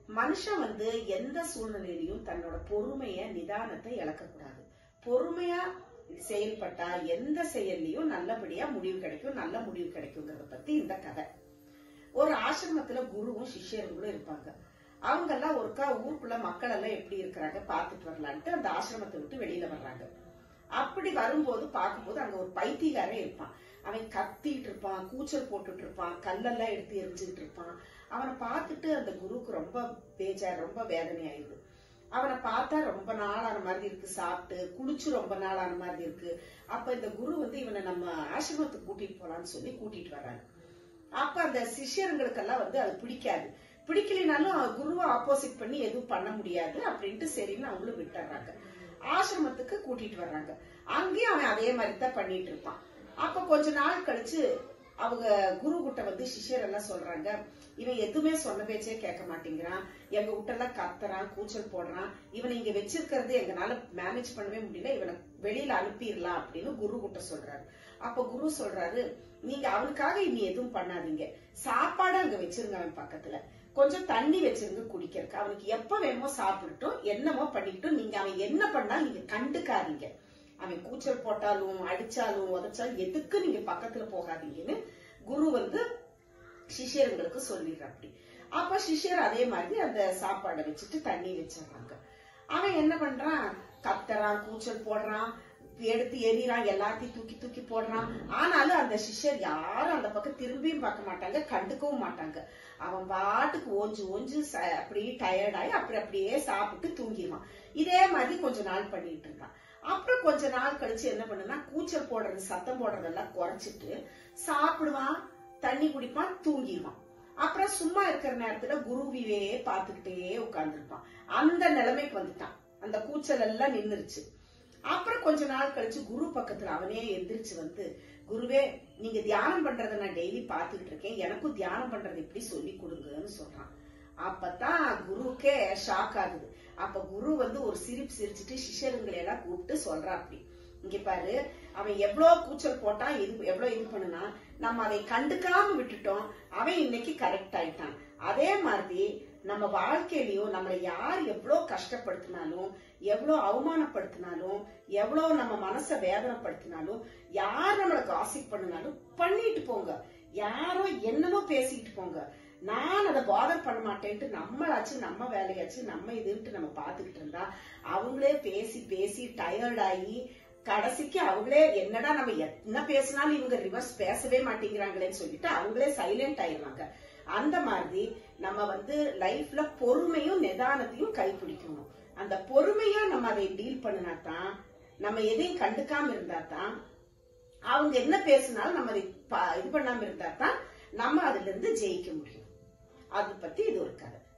மனுஷன் வந்து எந்த சூழ்நிலையிலையும் தன்னோட பொறுமைய நிதானத்தை இழக்கக்கூடாது பொறுமையா செயல்பட்டா எந்த செயல்லையும் நல்லபடியா முடிவு கிடைக்கும் நல்ல முடிவு கிடைக்குங்கிறத பத்தி இந்த கதை ஒரு ஆசிரமத்துல குருவும் சிஷ்யர்களும் இருப்பாங்க அவங்க எல்லாம் ஒருக்கா ஊருக்குள்ள மக்கள் எல்லாம் எப்படி இருக்கிறாங்க பாத்துட்டு வரலான்ட்டு அந்த ஆசிரமத்தை விட்டு வெளியில வர்றாங்க அப்படி வரும்போது பார்க்கும்போது அங்க ஒரு பைத்தியக்காரன் இருப்பான் அவன் கத்திட்டு இருப்பான் கூச்சல் போட்டுட்டு இருப்பான் கல்லெல்லாம் எடுத்து எரிஞ்சுட்டு இருப்பான் அவனை பார்த்துட்டு அந்த குருவுக்கு ரொம்ப பேஜார் ரொம்ப வேதனை ஆயிடுது அவனை பார்த்தா ரொம்ப நாளான மாதிரி இருக்கு சாப்பிட்டு குளிச்சு ரொம்ப நாளான மாதிரி இருக்கு அப்ப இந்த குரு வந்து இவனை நம்ம ஆசிரமத்துக்கு கூட்டிட்டு போலான்னு சொல்லி கூட்டிட்டு வர்றாங்க அப்ப அந்த சிஷ்யர்களுக்கெல்லாம் வந்து அது பிடிக்காது பிடிக்கலைனாலும் குருவை ஆப்போசிட் பண்ணி எதுவும் பண்ண முடியாது அப்படின்ட்டு சரின்னு அவங்களும் விட்டுறாங்க ஆசிரமத்துக்கு கூட்டிட்டு வர்றாங்க அங்கேயும் அவன் அதே மாதிரி தான் பண்ணிட்டு இருப்பான் அப்ப கொஞ்ச நாள் கழிச்சு அவங்க குரு கிட்ட வந்து சிஷ்யர் எல்லாம் சொல்றாங்க இவன் எதுவுமே சொன்ன பேச்சே கேட்க மாட்டேங்கிறான் எங்க விட்டெல்லாம் கத்துறான் கூச்சல் போடுறான் இவனை இங்க வச்சிருக்கிறது எங்கனால மேனேஜ் பண்ணவே முடியல இவனை வெளியில அனுப்பிடலாம் அப்படின்னு குரு கிட்ட சொல்றாரு அப்ப குரு சொல்றாரு நீங்க அவனுக்காக இனி எதுவும் பண்ணாதீங்க சாப்பாடு அங்க வச்சிருங்க அவன் பக்கத்துல கொஞ்சம் தண்ணி வச்சிருங்க குடிக்கிறதுக்கு அவனுக்கு எப்ப வேணுமோ சாப்பிடட்டும் என்னமோ பண்ணிக்கிட்டும் நீங்க அவன் என்ன பண்ணாலும் நீங்க கண்டுக்காதீங்க அவன் கூச்சல் போட்டாலும் அடிச்சாலும் உதைச்சாலும் எதுக்கு நீங்க பக்கத்துல போகாதீங்கன்னு குரு வந்து சிஷ்யர்களுக்கு சொல்லிடுறாப்படி அப்ப சிஷ்யர் அதே மாதிரி அந்த சாப்பாடை வச்சுட்டு தண்ணி வச்சிடுறாங்க அவன் என்ன பண்றான் கத்துறான் கூச்சல் போடுறான் எடுத்து எறிறான் எல்லாத்தையும் தூக்கி தூக்கி போடுறான் ஆனாலும் அந்த சிஷ்யர் யாரும் அந்த பக்கம் திரும்பியும் பார்க்க மாட்டாங்க கண்டுக்கவும் மாட்டாங்க அவன் பாட்டுக்கு ஓஞ்சு ஓஞ்சு ச- அப்படியே டயர்டாயி அப்படி அப்படியே சாப்பிட்டு தூங்கிடுவான் இதே மாதிரி கொஞ்ச நாள் பண்ணிட்டு இருந்தான் அப்புறம் கொஞ்ச நாள் கழிச்சு என்ன பண்ணுனா கூச்சல் போடுறது சத்தம் போடுறதெல்லாம் குறைச்சிட்டு சாப்பிடுவான் தண்ணி குடிப்பான் தூங்கிடுவான் அப்புறம் சும்மா இருக்கிற நேரத்துல குருவியே பார்த்துக்கிட்டே உட்கார்ந்துருப்பான் அந்த நிலைமைக்கு வந்துட்டான் அந்த கூச்சல் எல்லாம் நின்னுருச்சு அப்புறம் கொஞ்ச நாள் கழிச்சு குரு பக்கத்துல அவனே எந்திரிச்சு வந்து குருவே நீங்க தியானம் பண்றத நான் டெய்லி பாத்துக்கிட்டு இருக்கேன் எனக்கும் தியானம் பண்றது எப்படி சொல்லி கொடுங்கன்னு சொல்றான் அப்பதான் குருக்கே ஷாக் ஆகுது அப்ப குரு வந்து ஒரு சிரிப்பு சிரிச்சுட்டு சிஷ்யருங்களை எல்லாம் கூப்பிட்டு சொல்றா அப்படி இங்க பாரு அவன் எவ்வளவு கூச்சல் போட்டான் இது எவ்வளவு இது பண்ணுனா நம்ம அதை கண்டுக்காம விட்டுட்டோம் அவன் இன்னைக்கு கரெக்ட் ஆயிட்டான் அதே மாதிரி நம்ம வாழ்க்கையிலயும் நம்மளை யார் எவ்வளவு கஷ்டப்படுத்தினாலும் எவ்வளவு அவமானப்படுத்தினாலும் எவ்வளவு நம்ம மனசை வேதனைப்படுத்தினாலும் யார் நம்மளை காசிப் பண்ணினாலும் பண்ணிட்டு போங்க யாரோ என்னமோ பேசிட்டு போங்க நான் அதை பாதர் பண்ண மாட்டேன்ட்டு நம்மளாச்சு நம்ம வேலையாச்சு நம்ம இதுன்ட்டு நம்ம பாத்துக்கிட்டு இருந்தா அவங்களே பேசி பேசி டயர்ட் ஆகி கடைசிக்கு அவங்களே என்னடா நம்ம என்ன பேசினாலும் இவங்க ரிவர்ஸ் பேசவே மாட்டேங்கிறாங்களேன்னு சொல்லிட்டு அவங்களே சைலண்ட் ஆயிடுவாங்க அந்த மாதிரி நம்ம வந்து லைஃப்ல பொறுமையும் நிதானத்தையும் கைப்பிடிக்கணும் அந்த பொறுமையா நம்ம அதை டீல் பண்ணினா தான் நம்ம எதையும் கண்டுக்காம இருந்தா தான் அவங்க என்ன பேசினாலும் நம்ம அதை ப- இது பண்ணாம இருந்தா தான் நம்ம அதுல இருந்து ஜெயிக்க முடியும் அது பத்தி இது ஒரு கதை